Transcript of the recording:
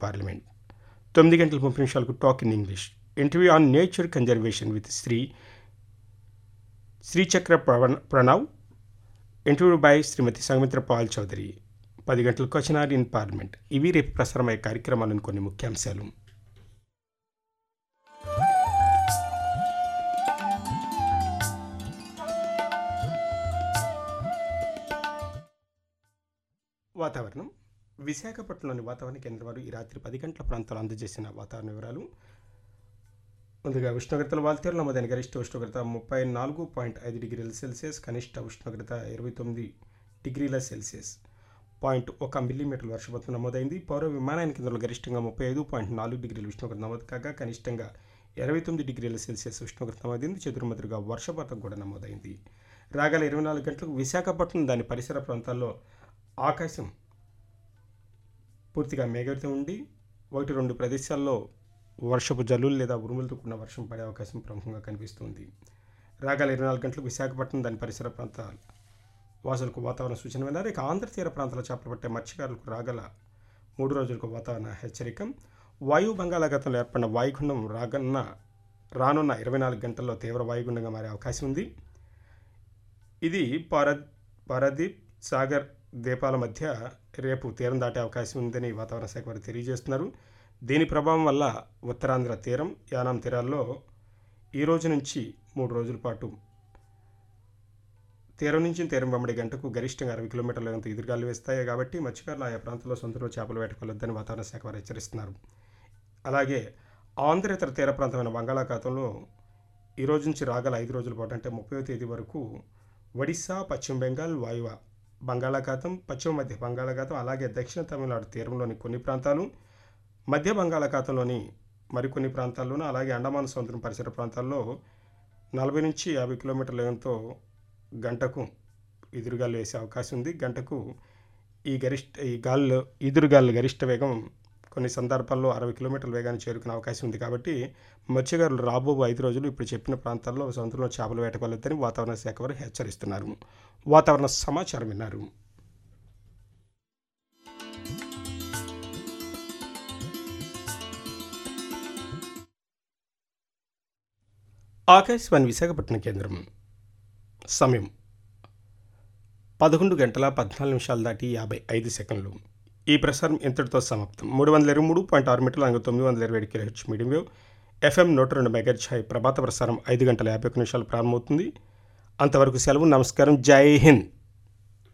parliament తొమ్మిది గంటల ముప్పై నిమిషాలకు talk in English interview on nature conservation with Shri Srichakra Pravana Pranav interview by Shrimati Sanghamitra Pal Chowdhury పది గంటలకు క్వశ్చన్ ఇన్ పార్లమెంట్ ఇవి రేపు ప్రసారమయ్యే కార్యక్రమాలను కొన్ని ముఖ్యాంశాలు వాతావరణం విశాఖపట్నంలోని వాతావరణ కేంద్రం వారు ఈ రాత్రి పది గంటల ప్రాంతాలు అందజేసిన వాతావరణ వివరాలు ముందుగా ఉష్ణోగ్రతలు వాల్తేరు నమోదైన గరిష్ట ఉష్ణోగ్రత ముప్పై నాలుగు పాయింట్ ఐదు డిగ్రీల సెల్సియస్ కనిష్ట ఉష్ణోగ్రత ఇరవై తొమ్మిది డిగ్రీల సెల్సియస్ పాయింట్ ఒక మిల్లీమీటర్ల వర్షపాతం నమోదైంది పౌర విమానయాన కేంద్రంలో గరిష్టంగా ముప్పై ఐదు పాయింట్ నాలుగు డిగ్రీల ఉష్ణోగ్రత నమోదు కాగా కనిష్టంగా ఇరవై తొమ్మిది డిగ్రీల సెల్సియస్ ఉష్ణోగ్రత నమోదైంది చతుర్మదురుగా వర్షపాతం కూడా నమోదైంది రాగల ఇరవై నాలుగు గంటలకు విశాఖపట్నం దాని పరిసర ప్రాంతాల్లో ఆకాశం పూర్తిగా మేఘావితం ఉండి ఒకటి రెండు ప్రదేశాల్లో వర్షపు జల్లులు లేదా ఉరుములతో కూడిన వర్షం పడే అవకాశం ప్రముఖంగా కనిపిస్తుంది రాగల ఇరవై నాలుగు గంటలకు విశాఖపట్నం దాని పరిసర ప్రాంతాల వాసులకు వాతావరణ సూచన విన్నారు ఇక ఆంధ్ర తీర ప్రాంతాల చేపలు పట్టే మత్స్యకారులకు రాగల మూడు రోజులకు వాతావరణ హెచ్చరిక వాయు బంగాళాఖాతంలో ఏర్పడిన వాయుగుండం రాగన్న రానున్న ఇరవై నాలుగు గంటల్లో తీవ్ర వాయుగుండంగా మారే అవకాశం ఉంది ఇది పార పారదీప్ సాగర్ ద్వీపాల మధ్య రేపు తీరం దాటే అవకాశం ఉందని వాతావరణ శాఖ వారు తెలియజేస్తున్నారు దీని ప్రభావం వల్ల ఉత్తరాంధ్ర తీరం యానాం తీరాల్లో ఈ రోజు నుంచి మూడు రోజుల పాటు తీరం నుంచి తీరం వెంబడి గంటకు గరిష్టంగా అరవై కిలోమీటర్ల వేగంతో ఎదురుగాలు వేస్తాయి కాబట్టి మత్స్యకారులు ఆయా ప్రాంతాల్లో సొంతలో చేపలు వేటకొలొద్దని వాతావరణ శాఖ వారు హెచ్చరిస్తున్నారు అలాగే ఆంధ్రేతర తీర ప్రాంతమైన బంగాళాఖాతంలో ఈ రోజు నుంచి రాగల ఐదు రోజుల పాటు అంటే ముప్పై తేదీ వరకు ఒడిశా పశ్చిమ బెంగాల్ వాయువ బంగాళాఖాతం పశ్చిమ మధ్య బంగాళాఖాతం అలాగే దక్షిణ తమిళనాడు తీరంలోని కొన్ని ప్రాంతాలు మధ్య బంగాళాఖాతంలోని మరికొన్ని ప్రాంతాల్లోనూ అలాగే అండమాన్ సముద్రం పరిసర ప్రాంతాల్లో నలభై నుంచి యాభై కిలోమీటర్ల వేగంతో గంటకు ఎదురుగాలు వేసే అవకాశం ఉంది గంటకు ఈ గరిష్ట ఈ గాల్లో ఎదురుగాలు గరిష్ట వేగం కొన్ని సందర్భాల్లో అరవై కిలోమీటర్ల వేగాన్ని చేరుకునే అవకాశం ఉంది కాబట్టి మత్స్యకారులు రాబో ఐదు రోజులు ఇప్పుడు చెప్పిన ప్రాంతాల్లో సముద్రంలో చేపలు వేటకొలొద్దని వాతావరణ శాఖ వారు హెచ్చరిస్తున్నారు వాతావరణ సమాచారం విన్నారు ఆకాశవాణి విశాఖపట్నం కేంద్రం సమయం పదకొండు గంటల పద్నాలుగు నిమిషాలు దాటి యాభై ఐదు సెకండ్లు ఈ ప్రసారం ఇంతటితో సమాప్తం మూడు వందల ఇరవై మూడు పాయింట్ ఆరు మీటర్లు అలాగే తొమ్మిది వందల ఇరవై ఏడు కిలోహెచ్ మీడియం వేవ్ ఎఫ్ఎం నూట రెండు మెగా ఛాయ్ ప్రభాత ప్రసారం ఐదు గంటల యాభై ఒక నిమిషాలు ప్రారంభమవుతుంది అంతవరకు సెలవు నమస్కారం జై హింద్